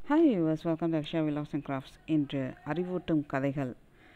hi yours welcome to Akshaya Vilas and crafts இன்று அறிவூட்டும் கதைகள்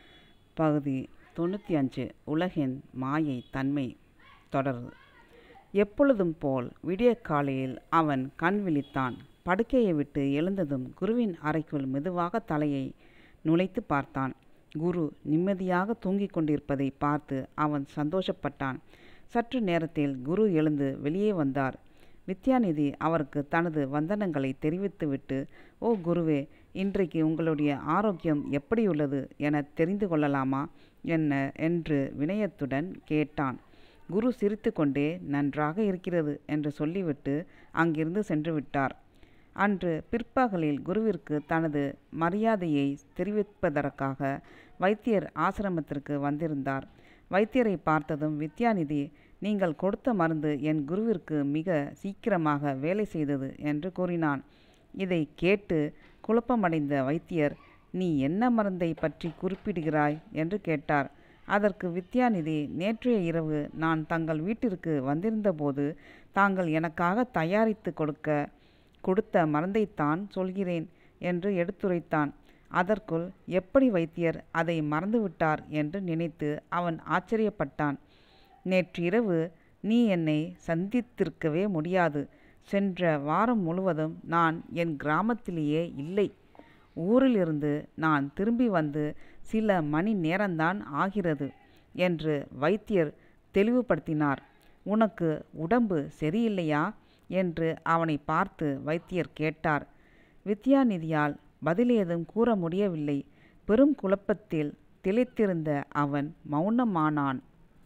பகுதி தொண்ணூற்றி அஞ்சு உலகின் மாயை தன்மை தொடருது எப்பொழுதும் போல் விடிய காலையில் அவன் கண் விழித்தான் படுக்கையை விட்டு எழுந்ததும் குருவின் அறைக்குள் மெதுவாக தலையை நுழைத்து பார்த்தான் குரு நிம்மதியாக தூங்கிக் கொண்டிருப்பதை பார்த்து அவன் சந்தோஷப்பட்டான் சற்று நேரத்தில் குரு எழுந்து வெளியே வந்தார் வித்யாநிதி அவருக்கு தனது வந்தனங்களை தெரிவித்துவிட்டு ஓ குருவே இன்றைக்கு உங்களுடைய ஆரோக்கியம் எப்படியுள்ளது என தெரிந்து கொள்ளலாமா என்ன என்று வினயத்துடன் கேட்டான் குரு சிரித்துக்கொண்டே நன்றாக இருக்கிறது என்று சொல்லிவிட்டு அங்கிருந்து சென்று விட்டார் அன்று பிற்பகலில் குருவிற்கு தனது மரியாதையை தெரிவிப்பதற்காக வைத்தியர் ஆசிரமத்திற்கு வந்திருந்தார் வைத்தியரை பார்த்ததும் வித்யாநிதி நீங்கள் கொடுத்த மருந்து என் குருவிற்கு மிக சீக்கிரமாக வேலை செய்தது என்று கூறினான் இதை கேட்டு குழப்பமடைந்த வைத்தியர் நீ என்ன மருந்தை பற்றி குறிப்பிடுகிறாய் என்று கேட்டார் அதற்கு வித்யாநிதி நேற்றைய இரவு நான் தங்கள் வீட்டிற்கு வந்திருந்தபோது தாங்கள் எனக்காக தயாரித்து கொடுக்க கொடுத்த மருந்தைத்தான் சொல்கிறேன் என்று எடுத்துரைத்தான் அதற்குள் எப்படி வைத்தியர் அதை மறந்துவிட்டார் என்று நினைத்து அவன் ஆச்சரியப்பட்டான் நேற்றிரவு நீ என்னை சந்தித்திருக்கவே முடியாது சென்ற வாரம் முழுவதும் நான் என் கிராமத்திலேயே இல்லை ஊரிலிருந்து நான் திரும்பி வந்து சில மணி நேரம்தான் ஆகிறது என்று வைத்தியர் தெளிவுபடுத்தினார் உனக்கு உடம்பு சரியில்லையா என்று அவனை பார்த்து வைத்தியர் கேட்டார் வித்யாநிதியால் பதிலேதும் கூற முடியவில்லை பெரும் குழப்பத்தில் திளைத்திருந்த அவன் மௌனமானான்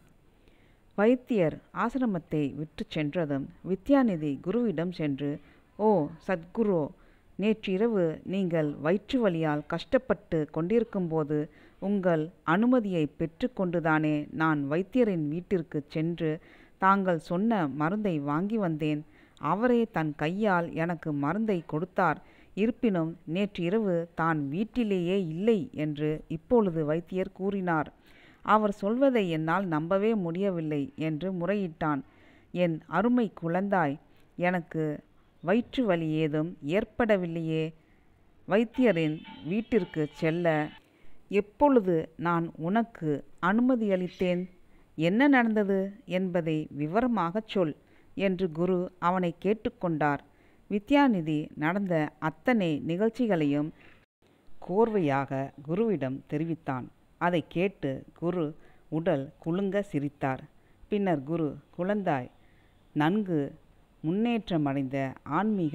வைத்தியர் ஆசிரமத்தை விட்டு சென்றதும் வித்யாநிதி குருவிடம் சென்று ஓ சத்குரு நேற்றிரவு நீங்கள் வயிற்று வலியால் கஷ்டப்பட்டு கொண்டிருக்கும்போது உங்கள் அனுமதியை பெற்றுக்கொண்டுதானே நான் வைத்தியரின் வீட்டிற்கு சென்று தாங்கள் சொன்ன மருந்தை வாங்கி வந்தேன் அவரே தன் கையால் எனக்கு மருந்தை கொடுத்தார் இருப்பினும் நேற்றிரவு தான் வீட்டிலேயே இல்லை என்று இப்பொழுது வைத்தியர் கூறினார் அவர் சொல்வதை என்னால் நம்பவே முடியவில்லை என்று முறையிட்டான் என் அருமை குழந்தாய் எனக்கு வயிற்று வலி ஏதும் ஏற்படவில்லையே வைத்தியரின் வீட்டிற்கு செல்ல எப்பொழுது நான் உனக்கு அனுமதியளித்தேன் என்ன நடந்தது என்பதை விவரமாகச் சொல் என்று குரு அவனை கேட்டுக்கொண்டார் வித்யாநிதி நடந்த அத்தனை நிகழ்ச்சிகளையும் கோர்வையாக குருவிடம் தெரிவித்தான் அதை கேட்டு குரு உடல் குலுங்க சிரித்தார் பின்னர் குரு குழந்தாய் நன்கு முன்னேற்றமடைந்த ஆன்மீக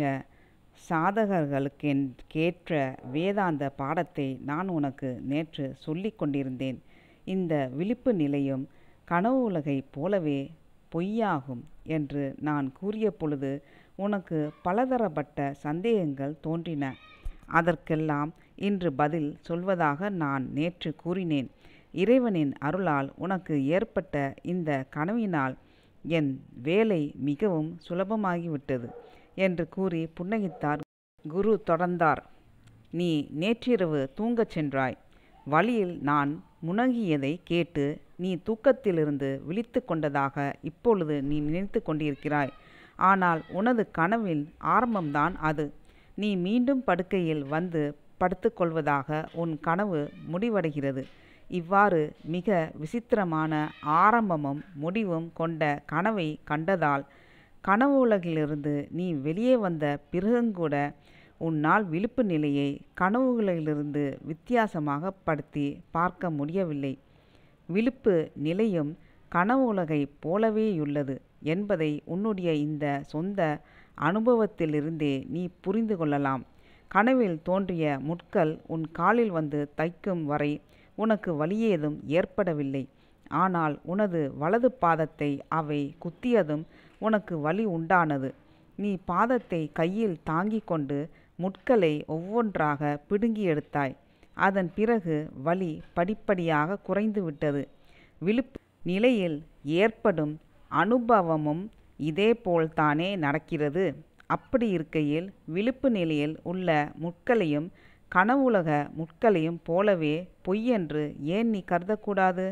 சாதகர்களுக்கேற்ற வேதாந்த பாடத்தை நான் உனக்கு நேற்று சொல்லிக் கொண்டிருந்தேன் இந்த விழிப்பு நிலையும் கனவு உலகைப் போலவே பொய்யாகும் என்று நான் கூறிய பொழுது உனக்கு பலதரப்பட்ட சந்தேகங்கள் தோன்றின அதற்கெல்லாம் இன்று பதில் சொல்வதாக நான் நேற்று கூறினேன் இறைவனின் அருளால் உனக்கு ஏற்பட்ட இந்த கனவினால் என் வேலை மிகவும் சுலபமாகிவிட்டது என்று கூறி புன்னகித்தார் குரு தொடர்ந்தார் நீ நேற்றிரவு தூங்கச் சென்றாய் வழியில் நான் முனகியதை கேட்டு நீ தூக்கத்திலிருந்து விழித்து கொண்டதாக இப்பொழுது நீ நினைத்து கொண்டிருக்கிறாய் ஆனால் உனது கனவின் ஆரம்பம்தான் அது நீ மீண்டும் படுக்கையில் வந்து படுத்துக்கொள்வதாக உன் கனவு முடிவடைகிறது இவ்வாறு மிக விசித்திரமான ஆரம்பமும் முடிவும் கொண்ட கனவை கண்டதால் கனவு உலகிலிருந்து நீ வெளியே வந்த பிறகுங்கூட உன்னால் விழிப்பு நிலையை கனவுகளிலிருந்து வித்தியாசமாக படுத்தி பார்க்க முடியவில்லை விழிப்பு நிலையும் கனவு உலகைப் போலவேயுள்ளது என்பதை உன்னுடைய இந்த சொந்த அனுபவத்திலிருந்தே நீ புரிந்து கொள்ளலாம் கனவில் தோன்றிய முட்கள் உன் காலில் வந்து தைக்கும் வரை உனக்கு வலியேதும் ஏற்படவில்லை ஆனால் உனது வலது பாதத்தை அவை குத்தியதும் உனக்கு வலி உண்டானது நீ பாதத்தை கையில் தாங்கிக் கொண்டு முட்களை ஒவ்வொன்றாக பிடுங்கி எடுத்தாய் அதன் பிறகு வலி படிப்படியாக குறைந்து விட்டது விழிப்பு நிலையில் ஏற்படும் அனுபவமும் இதேபோல்தானே நடக்கிறது அப்படி இருக்கையில் விழிப்பு நிலையில் உள்ள முட்களையும் கனவுலக முட்களையும் போலவே பொய்யென்று ஏன் நீ கருதக்கூடாது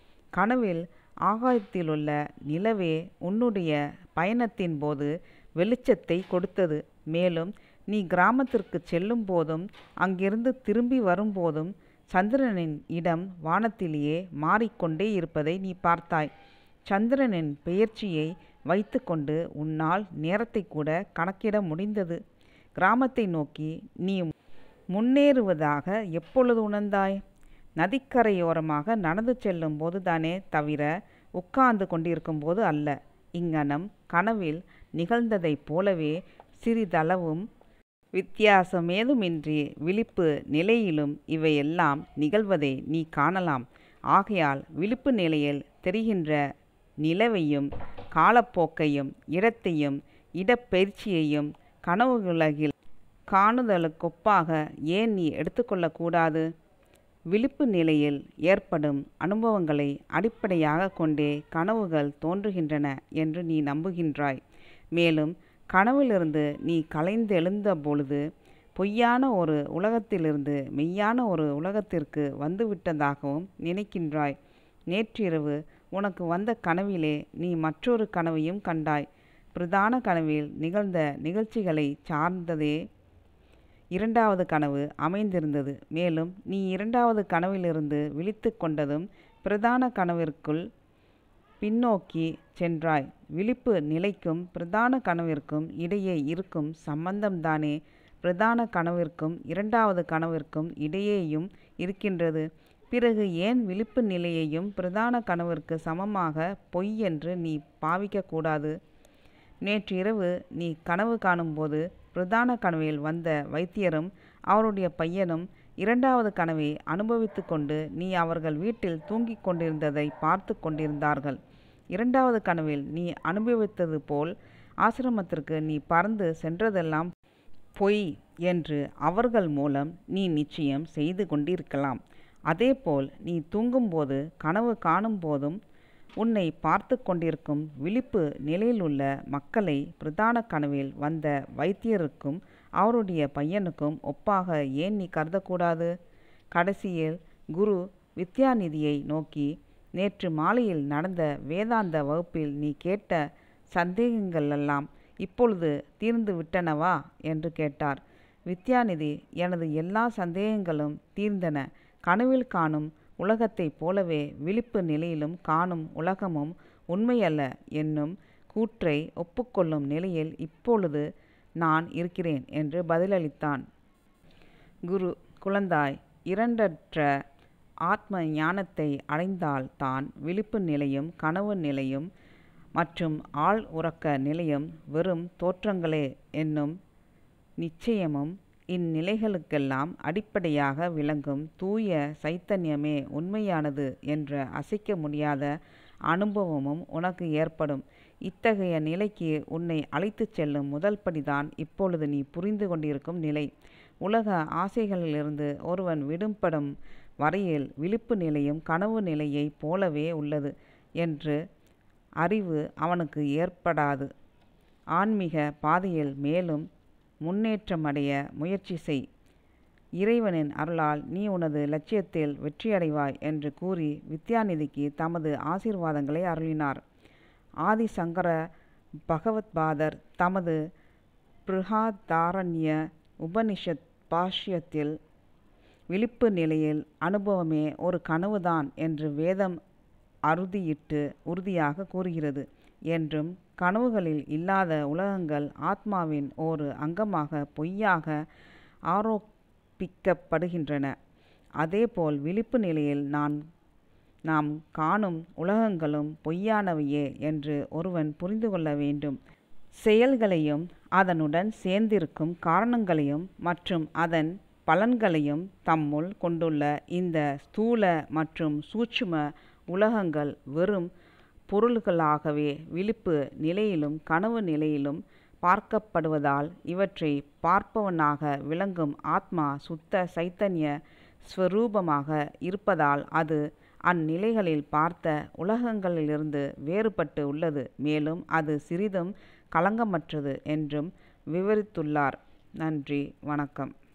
கனவில் ஆகாயத்திலுள்ள நிலவே உன்னுடைய பயணத்தின் போது வெளிச்சத்தை கொடுத்தது மேலும் நீ கிராமத்திற்குச் செல்லும் போதும் அங்கிருந்து திரும்பி வரும்போதும் சந்திரனின் இடம் வானத்திலேயே மாறிக்கொண்டே இருப்பதை நீ பார்த்தாய் சந்திரனின் பெயர்ச்சியை வைத்துக்கொண்டு உன்னால் நேரத்தை கூட கணக்கிட முடிந்தது கிராமத்தை நோக்கி நீ முன்னேறுவதாக எப்பொழுது உணர்ந்தாய் நதிக்கரையோரமாக நடந்து செல்லும் போதுதானே தவிர உட்கார்ந்து கொண்டிருக்கும் போது அல்ல இங்ஙனம் கனவில் நிகழ்ந்ததைப் போலவே சிறிதளவும் வித்தியாசமேதுமின்றி விழிப்பு நிலையிலும் இவையெல்லாம் நிகழ்வதை நீ காணலாம் ஆகையால் விழிப்பு நிலையில் தெரிகின்ற நிலவையும் காலப்போக்கையும் இடத்தையும் இடப்பெயர்ச்சியையும் கனவுலகில் காணுதலுக்கொப்பாக ஏன் நீ எடுத்துக்கொள்ளக்கூடாது விழிப்பு நிலையில் ஏற்படும் அனுபவங்களை அடிப்படையாக கொண்டே கனவுகள் தோன்றுகின்றன என்று நீ நம்புகின்றாய் மேலும் கனவிலிருந்து நீ கலைந்தெழுந்த பொழுது பொய்யான ஒரு உலகத்திலிருந்து மெய்யான ஒரு உலகத்திற்கு வந்துவிட்டதாகவும் நினைக்கின்றாய் நேற்றிரவு உனக்கு வந்த கனவிலே நீ மற்றொரு கனவையும் கண்டாய் பிரதான கனவில் நிகழ்ந்த நிகழ்ச்சிகளை சார்ந்ததே இரண்டாவது கனவு அமைந்திருந்தது மேலும் நீ இரண்டாவது கனவிலிருந்து விழித்து கொண்டதும் பிரதான கனவிற்குள் பின்னோக்கி சென்றாய் விழிப்பு நிலைக்கும் பிரதான கனவிற்கும் இடையே இருக்கும் சம்பந்தம்தானே பிரதான கனவிற்கும் இரண்டாவது கனவிற்கும் இடையேயும் இருக்கின்றது பிறகு ஏன் விழிப்பு நிலையையும் பிரதான கனவிற்கு சமமாக பொய் என்று நீ பாவிக்கக்கூடாது நேற்று இரவு நீ கனவு காணும்போது பிரதான கனவில் வந்த வைத்தியரும் அவருடைய பையனும் இரண்டாவது கனவை அனுபவித்து கொண்டு நீ அவர்கள் வீட்டில் தூங்கிக் கொண்டிருந்ததை பார்த்து கொண்டிருந்தார்கள் இரண்டாவது கனவில் நீ அனுபவித்தது போல் ஆசிரமத்திற்கு நீ பறந்து சென்றதெல்லாம் பொய் என்று அவர்கள் மூலம் நீ நிச்சயம் செய்து கொண்டிருக்கலாம் அதேபோல் நீ தூங்கும்போது கனவு காணும் போதும் உன்னை பார்த்து கொண்டிருக்கும் விழிப்பு நிலையிலுள்ள மக்களை பிரதான கனவில் வந்த வைத்தியருக்கும் அவருடைய பையனுக்கும் ஒப்பாக ஏன் நீ கருதக்கூடாது கடைசியில் குரு வித்யாநிதியை நோக்கி நேற்று மாலையில் நடந்த வேதாந்த வகுப்பில் நீ கேட்ட சந்தேகங்களெல்லாம் இப்பொழுது தீர்ந்து விட்டனவா என்று கேட்டார் வித்யாநிதி எனது எல்லா சந்தேகங்களும் தீர்ந்தன கனவில் காணும் உலகத்தைப் போலவே விழிப்பு நிலையிலும் காணும் உலகமும் உண்மையல்ல என்னும் கூற்றை ஒப்புக்கொள்ளும் நிலையில் இப்பொழுது நான் இருக்கிறேன் என்று பதிலளித்தான் குரு குழந்தாய் இரண்டற்ற ஆத்ம ஞானத்தை அடைந்தால் தான் விழிப்பு நிலையும் கனவு நிலையும் மற்றும் ஆள் உறக்க நிலையும் வெறும் தோற்றங்களே என்னும் நிச்சயமும் இந்நிலைகளுக்கெல்லாம் அடிப்படையாக விளங்கும் தூய சைத்தன்யமே உண்மையானது என்ற அசைக்க முடியாத அனுபவமும் உனக்கு ஏற்படும் இத்தகைய நிலைக்கு உன்னை அழைத்துச் செல்லும் முதல் படிதான் இப்பொழுது நீ புரிந்து கொண்டிருக்கும் நிலை உலக ஆசைகளிலிருந்து ஒருவன் விடுபடும் வரையில் விழிப்பு நிலையும் கனவு நிலையைப் போலவே உள்ளது என்று அறிவு அவனுக்கு ஏற்படாது ஆன்மீக பாதையில் மேலும் முன்னேற்றமடைய முயற்சி செய் இறைவனின் அருளால் நீ உனது லட்சியத்தில் வெற்றியடைவாய் என்று கூறி வித்யாநிதிக்கு தமது ஆசீர்வாதங்களை அருளினார் ஆதிசங்கர பகவத்பாதர் தமது பிருஹாதாரண்ய உபனிஷத் பாஷ்யத்தில் விழிப்பு நிலையில் அனுபவமே ஒரு கனவுதான் என்று வேதம் அறுதியிட்டு உறுதியாக கூறுகிறது என்றும் கனவுகளில் இல்லாத உலகங்கள் ஆத்மாவின் ஒரு அங்கமாக பொய்யாக ஆரோப்பிக்கப்படுகின்றன அதேபோல் விழிப்பு நிலையில் நான் நாம் காணும் உலகங்களும் பொய்யானவையே என்று ஒருவன் புரிந்து கொள்ள வேண்டும் செயல்களையும் அதனுடன் சேர்ந்திருக்கும் காரணங்களையும் மற்றும் அதன் பலன்களையும் தம்முள் கொண்டுள்ள இந்த ஸ்தூல மற்றும் சூட்சும உலகங்கள் வெறும் பொருள்களாகவே விழிப்பு நிலையிலும் கனவு நிலையிலும் பார்க்கப்படுவதால் இவற்றை பார்ப்பவனாக விளங்கும் ஆத்மா சுத்த சைத்தன்ய ஸ்வரூபமாக இருப்பதால் அது அந்நிலைகளில் பார்த்த உலகங்களிலிருந்து வேறுபட்டு உள்ளது மேலும் அது சிறிதும் களங்கமற்றது என்றும் விவரித்துள்ளார் நன்றி வணக்கம்